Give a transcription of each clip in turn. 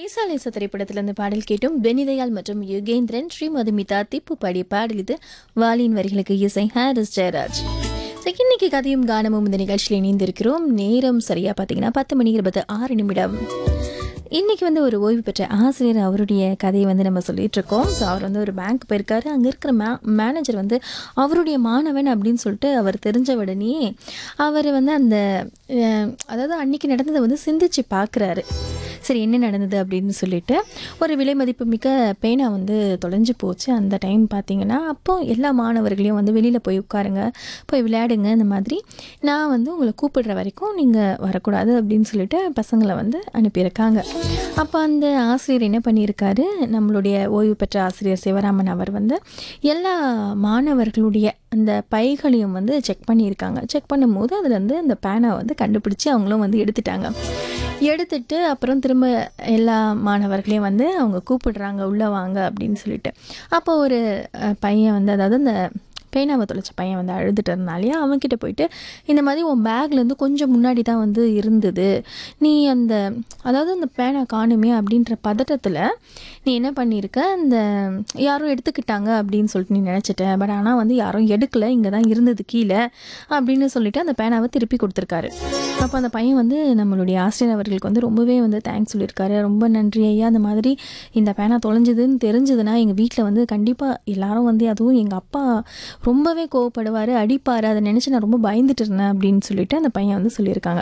லேசா லேசா திரைப்படத்திலிருந்து பாடல் கேட்டும் பெனிதயாள் மற்றும் யுகேந்திரன் ஸ்ரீமதுமிதா திப்பு பாடிய பாடல் இது வாலியின் வரிகளுக்கு இசை ஹாரிஸ் ஜெயராஜ் So, இன்னைக்கு கதையும் கானமும் இந்த நிகழ்ச்சியில் இணைந்திருக்கிறோம் நேரம் சரியா பார்த்தீங்கன்னா பத்து மணி இருபத்தி ஆறு நிமிடம் இன்னைக்கு வந்து ஒரு ஓய்வு பெற்ற ஆசிரியர் அவருடைய கதையை வந்து நம்ம சொல்லிட்டு இருக்கோம் ஸோ அவர் வந்து ஒரு பேங்க் போயிருக்காரு அங்கே இருக்கிற மே மேனேஜர் வந்து அவருடைய மாணவன் அப்படின்னு சொல்லிட்டு அவர் தெரிஞ்ச உடனே அவர் வந்து அந்த அஹ், அதாவது அன்னைக்கு நடந்ததை வந்து சிந்திச்சு பார்க்குறாரு சரி என்ன நடந்தது அப்படின்னு சொல்லிட்டு ஒரு விலை மதிப்பு மிக்க பேனா வந்து தொலைஞ்சு போச்சு அந்த டைம் பார்த்தீங்கன்னா அப்போ எல்லா மாணவர்களையும் வந்து வெளியில் போய் உட்காருங்க போய் விளையாடுங்க இந்த மாதிரி நான் வந்து உங்களை கூப்பிடுற வரைக்கும் நீங்கள் வரக்கூடாது அப்படின்னு சொல்லிட்டு பசங்களை வந்து அனுப்பியிருக்காங்க அப்போ அந்த ஆசிரியர் என்ன பண்ணியிருக்காரு நம்மளுடைய ஓய்வு பெற்ற ஆசிரியர் சிவராமன் அவர் வந்து எல்லா மாணவர்களுடைய அந்த பைகளையும் வந்து செக் பண்ணியிருக்காங்க செக் பண்ணும்போது அதில் வந்து அந்த பேனை வந்து கண்டுபிடிச்சி அவங்களும் வந்து எடுத்துட்டாங்க எடுத்துட்டு அப்புறம் திரும்ப எல்லா மாணவர்களையும் வந்து அவங்க கூப்பிடுறாங்க உள்ளே வாங்க அப்படின்னு சொல்லிட்டு அப்போ ஒரு அஹ், பையன் வந்து அதாவது அந்த பேனாவை தொலைச்ச பையன் வந்து அழுதுட்டு இருந்தாலே அவன்கிட்ட போயிட்டு இந்த மாதிரி உன் பேக்லேருந்து கொஞ்சம் முன்னாடி தான் வந்து இருந்தது நீ அந்த அதாவது அந்த பேனா காணுமே அப்படின்ற பதட்டத்தில் நீ என்ன பண்ணியிருக்க அந்த யாரும் எடுத்துக்கிட்டாங்க அப்படின்னு சொல்லிட்டு நீ நினச்சிட்ட பட் ஆனால் வந்து யாரும் எடுக்கல இங்கே தான் இருந்தது கீழே அப்படின்னு சொல்லிட்டு அந்த பேனாவை திருப்பி கொடுத்துருக்காரு அப்போ அந்த பையன் வந்து நம்மளுடைய ஆசிரியர் அவர்களுக்கு வந்து ரொம்பவே வந்து தேங்க்ஸ் சொல்லியிருக்காரு ரொம்ப நன்றி ஐயா அந்த மாதிரி இந்த பேனா தொலைஞ்சதுன்னு தெரிஞ்சதுன்னா எங்கள் வீட்டில் வந்து கண்டிப்பாக எல்லாரும் வந்து அதுவும் எங்கள் அப்பா ரொம்பவே கோவப்படுவார் அடிப்பார் அதை நினச்சி நான் ரொம்ப பயந்துட்டு இருந்தேன் அப்படின்னு சொல்லிட்டு அந்த பையன் வந்து சொல்லியிருக்காங்க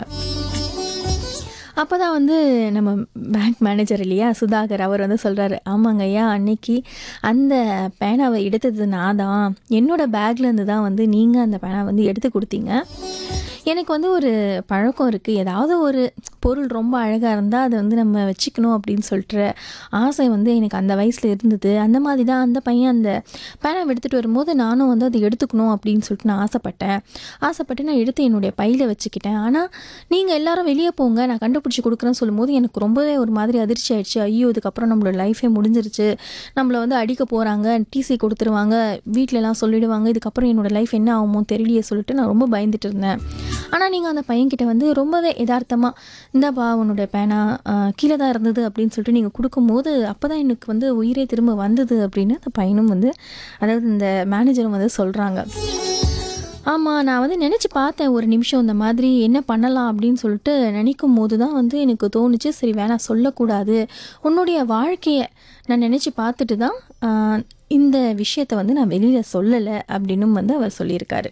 அப்போ தான் வந்து நம்ம பேங்க் மேனேஜர் இல்லையா சுதாகர் அவர் வந்து சொல்கிறாரு ஆமாங்க ஐயா அன்னைக்கு அந்த பேனாவை எடுத்தது நான் தான் என்னோட பேக்லேருந்து தான் வந்து நீங்கள் அந்த பேனா வந்து எடுத்து கொடுத்தீங்க எனக்கு வந்து ஒரு பழக்கம் இருக்குது ஏதாவது ஒரு பொருள் ரொம்ப அழகாக இருந்தால் அதை வந்து நம்ம வச்சுக்கணும் அப்படின்னு சொல்லிட்டு ஆசை வந்து எனக்கு அந்த வயசில் இருந்தது அந்த மாதிரி தான் அந்த பையன் அந்த பேனாவை எடுத்துகிட்டு வரும்போது நானும் வந்து அதை எடுத்துக்கணும் அப்படின்னு சொல்லிட்டு நான் ஆசைப்பட்டேன் ஆசைப்பட்டு நான் எடுத்து என்னுடைய பையில் வச்சுக்கிட்டேன் ஆனால் நீங்கள் எல்லாரும் வெளியே போங்க நான் கண்டுபிடிச்சி கொடுக்குறேன்னு சொல்லும்போது எனக்கு ரொம்பவே ஒரு மாதிரி அதிர்ச்சி ஆயிடுச்சு ஐயோ இதுக்கப்புறம் நம்மளோட லைஃபே முடிஞ்சிருச்சு நம்மளை வந்து அடிக்க போகிறாங்க டிசி கொடுத்துருவாங்க வீட்ல எல்லாம் சொல்லிடுவாங்க இதுக்கப்புறம் என்னோட லைஃப் என்ன ஆகுமோ தெரியலையே சொல்லிட்டு நான் ரொம்ப பயந்துட்டு இருந்தேன் ஆனால் நீங்கள் அந்த பையன்கிட்ட வந்து ரொம்பவே யதார்த்தமாக இந்தாப்பா உன்னோட பேனா ஆஹ், கீழே தான் இருந்தது அப்படின்னு சொல்லிட்டு நீங்கள் கொடுக்கும்போது அப்போ தான் எனக்கு வந்து உயிரே திரும்ப வந்தது அப்படின்னு அந்த பையனும் வந்து அதாவது இந்த மேனேஜரும் வந்து சொல்கிறாங்க ஆமாம் நான் வந்து நினச்சி பார்த்தேன் ஒரு நிமிஷம் இந்த மாதிரி என்ன பண்ணலாம் அப்படின்னு சொல்லிட்டு நினைக்கும் போது தான் வந்து எனக்கு தோணுச்சு சரி வேணாம் சொல்லக்கூடாது உன்னுடைய வாழ்க்கையை நான் நினச்சி பார்த்துட்டு தான் ஆஹ், இந்த விஷயத்தை வந்து நான் வெளியில் சொல்லலை அப்படின்னும் வந்து அவர் சொல்லியிருக்காரு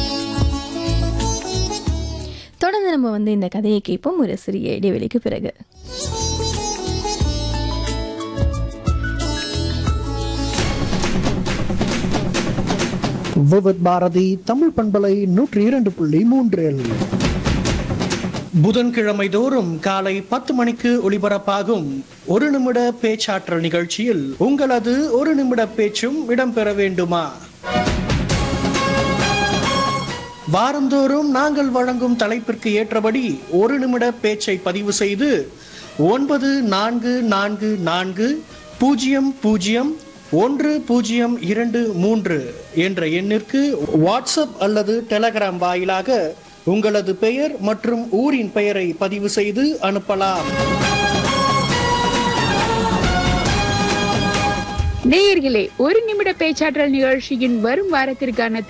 தொடர்ந்து நம்ம வந்து இந்த கதையை கேட்போம் ஒரு சிறிய இடைவெளிக்கு பிறகு விவித் பாரதி தமிழ் பண்பலை நூற்றி இரண்டு புள்ளி மூன்றில் புதன்கிழமை தோறும் காலை பத்து மணிக்கு ஒளிபரப்பாகும் ஒரு நிமிட பேச்சாற்றல் நிகழ்ச்சியில் உங்களது ஒரு நிமிட பேச்சும் இடம்பெற வேண்டுமா வாரந்தோறும் நாங்கள் வழங்கும் தலைப்பிற்கு ஏற்றபடி ஒரு நிமிட பேச்சை பதிவு செய்து ஒன்பது நான்கு நான்கு நான்கு பூஜ்ஜியம் பூஜ்ஜியம் ஒன்று பூஜ்ஜியம் இரண்டு மூன்று என்ற எண்ணிற்கு வாட்ஸ்அப் அல்லது டெலகிராம் வாயிலாக உங்களது பெயர் மற்றும் ஊரின் பெயரை பதிவு செய்து அனுப்பலாம் நேயர்களே ஒரு நிமிட பேச்சாற்றல் நிகழ்ச்சியின் வரும் வாரத்திற்கான